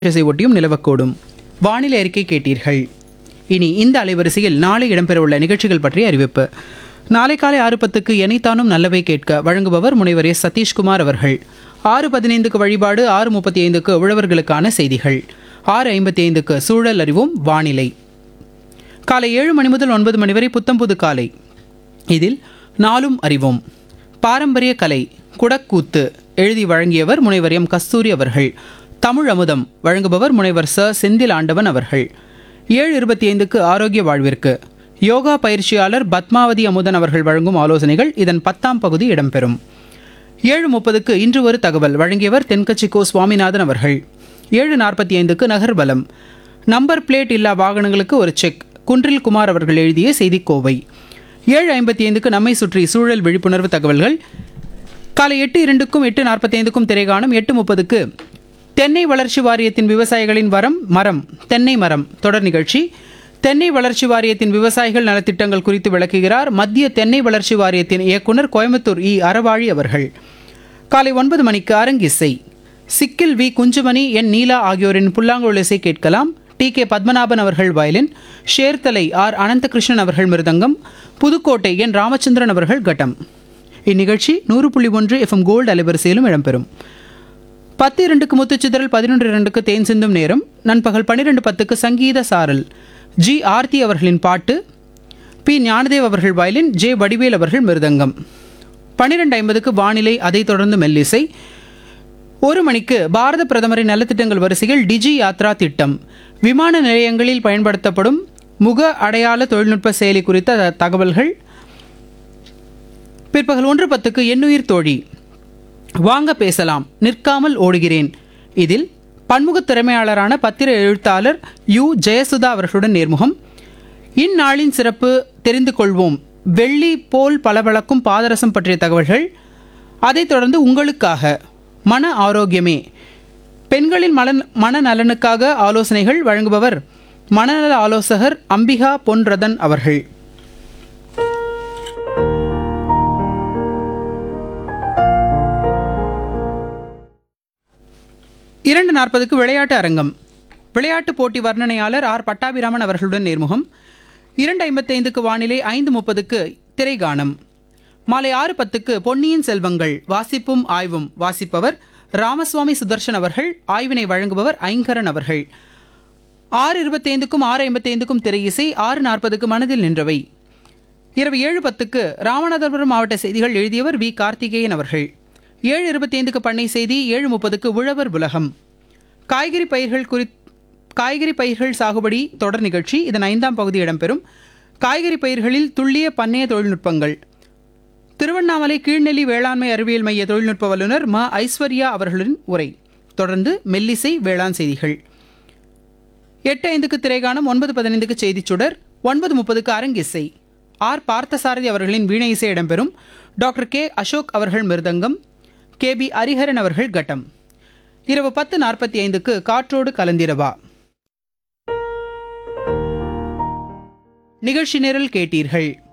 திசை ஒட்டியும் நிலவக்கூடும் வானிலை அறிக்கை கேட்டீர்கள் இனி இந்த அலைவரிசையில் நாளை இடம்பெறவுள்ள நிகழ்ச்சிகள் பற்றிய அறிவிப்பு நாளை காலை ஆறு பத்துக்கு எனைத்தானும் நல்லவை கேட்க வழங்குபவர் முனைவர் எஸ் சதீஷ்குமார் அவர்கள் ஆறு பதினைந்துக்கு வழிபாடு ஆறு முப்பத்தி ஐந்துக்கு உழவர்களுக்கான செய்திகள் ஆறு ஐம்பத்தி ஐந்துக்கு சூழல் அறிவும் வானிலை காலை ஏழு மணி முதல் ஒன்பது மணி வரை புத்தம்புது காலை இதில் நாளும் அறிவோம் பாரம்பரிய கலை குடக்கூத்து எழுதி வழங்கியவர் முனைவர் எம் கஸ்தூரி அவர்கள் தமிழ் அமுதம் வழங்குபவர் முனைவர் ச செந்தில் ஆண்டவன் அவர்கள் ஏழு இருபத்தி ஐந்துக்கு ஆரோக்கிய வாழ்விற்கு யோகா பயிற்சியாளர் பத்மாவதி அமுதன் அவர்கள் வழங்கும் ஆலோசனைகள் இதன் பத்தாம் பகுதி இடம்பெறும் ஏழு முப்பதுக்கு இன்று ஒரு தகவல் வழங்கியவர் தென்கட்சி கோ சுவாமிநாதன் அவர்கள் ஏழு நாற்பத்தி ஐந்துக்கு நகர்பலம் நம்பர் பிளேட் இல்லா வாகனங்களுக்கு ஒரு செக் குன்றில் குமார் அவர்கள் எழுதிய செய்திக்கோவை ஏழு ஐம்பத்தி ஐந்துக்கு நம்மை சுற்றி சூழல் விழிப்புணர்வு தகவல்கள் காலை எட்டு இரண்டுக்கும் எட்டு நாற்பத்தி ஐந்துக்கும் திரைகாணும் எட்டு முப்பதுக்கு தென்னை வளர்ச்சி வாரியத்தின் விவசாயிகளின் வரம் மரம் தென்னை மரம் தொடர் நிகழ்ச்சி தென்னை வளர்ச்சி வாரியத்தின் விவசாயிகள் நலத்திட்டங்கள் குறித்து விளக்குகிறார் மத்திய தென்னை வளர்ச்சி வாரியத்தின் இயக்குனர் கோயம்புத்தூர் இ அறவாழி அவர்கள் காலை ஒன்பது மணிக்கு அரங்கிசை சிக்கில் வி குஞ்சுமணி என் நீலா ஆகியோரின் புல்லாங்குழல் இசை கேட்கலாம் டி கே பத்மநாபன் அவர்கள் வயலின் ஷேர்தலை ஆர் அனந்தகிருஷ்ணன் அவர்கள் மிருதங்கம் புதுக்கோட்டை என் ராமச்சந்திரன் அவர்கள் கட்டம் இந்நிகழ்ச்சி நூறு புள்ளி ஒன்று எஃப்எம் கோல்டு அலைவரிசையிலும் இடம்பெறும் பத்து இரண்டுக்கு முத்துச்சிதறல் பதினொன்று இரண்டுக்கு தேன் சிந்தும் நேரம் நண்பகல் பன்னிரெண்டு பத்துக்கு சங்கீத சாரல் ஜி ஆர்த்தி அவர்களின் பாட்டு பி ஞானதேவ் அவர்கள் வயலின் ஜே வடிவேல் அவர்கள் மிருதங்கம் பன்னிரெண்டு ஐம்பதுக்கு வானிலை அதைத் தொடர்ந்து மெல்லிசை ஒரு மணிக்கு பாரத பிரதமரின் நலத்திட்டங்கள் வரிசையில் டிஜி யாத்ரா திட்டம் விமான நிலையங்களில் பயன்படுத்தப்படும் முக அடையாள தொழில்நுட்ப செயலி குறித்த த- தகவல்கள் பிற்பகல் ஒன்று பத்துக்கு எண்ணுயிர் தோழி வாங்க பேசலாம் நிற்காமல் ஓடுகிறேன் இதில் பன்முகத் திறமையாளரான பத்திர எழுத்தாளர் யு ஜெயசுதா அவர்களுடன் நேர்முகம் இந்நாளின் சிறப்பு தெரிந்து கொள்வோம் வெள்ளி போல் பளபளக்கும் பாதரசம் பற்றிய தகவல்கள் அதைத் தொடர்ந்து உங்களுக்காக மன ஆரோக்கியமே பெண்களின் மன மனநலனுக்காக ஆலோசனைகள் வழங்குபவர் மனநல ஆலோசகர் அம்பிகா பொன்ரதன் அவர்கள் இரண்டு நாற்பதுக்கு விளையாட்டு அரங்கம் விளையாட்டு போட்டி வர்ணனையாளர் ஆர் பட்டாபிராமன் அவர்களுடன் நேர்முகம் இரண்டு ஐம்பத்தைந்துக்கு வானிலை ஐந்து முப்பதுக்கு திரைகானம் மாலை ஆறு பத்துக்கு பொன்னியின் செல்வங்கள் வாசிப்பும் ஆய்வும் வாசிப்பவர் ராமசுவாமி சுதர்ஷன் அவர்கள் ஆய்வினை வழங்குபவர் ஐங்கரன் அவர்கள் ஆறு இருபத்தைந்துக்கும் ஆறு ஐம்பத்தைந்துக்கும் திரை இசை ஆறு நாற்பதுக்கு மனதில் நின்றவை இரவு ஏழு பத்துக்கு ராமநாதபுரம் மாவட்ட செய்திகள் எழுதியவர் வி கார்த்திகேயன் அவர்கள் ஏழு இருபத்தி ஐந்துக்கு பண்ணை செய்தி ஏழு முப்பதுக்கு உழவர் உலகம் காய்கறி பயிர்கள் குறி காய்கறி பயிர்கள் சாகுபடி தொடர் நிகழ்ச்சி இதன் ஐந்தாம் பகுதி இடம்பெறும் காய்கறி பயிர்களில் துல்லிய பண்ணைய தொழில்நுட்பங்கள் திருவண்ணாமலை கீழ்நெல்லி வேளாண்மை அறிவியல் மைய தொழில்நுட்ப வல்லுநர் ம ஐஸ்வர்யா அவர்களின் உரை தொடர்ந்து மெல்லிசை வேளாண் செய்திகள் எட்டு ஐந்துக்கு திரைகாணம் ஒன்பது பதினைந்துக்கு செய்திச் சுடர் ஒன்பது முப்பதுக்கு அரங்கிசை ஆர் பார்த்தசாரதி அவர்களின் வீணை இசை இடம்பெறும் டாக்டர் கே அசோக் அவர்கள் மிருதங்கம் கே பி ஹரிஹரன் அவர்கள் கட்டம் இரவு பத்து நாற்பத்தி ஐந்துக்கு காற்றோடு கலந்திரவா நிகழ்ச்சி நிரல் கேட்டீர்கள்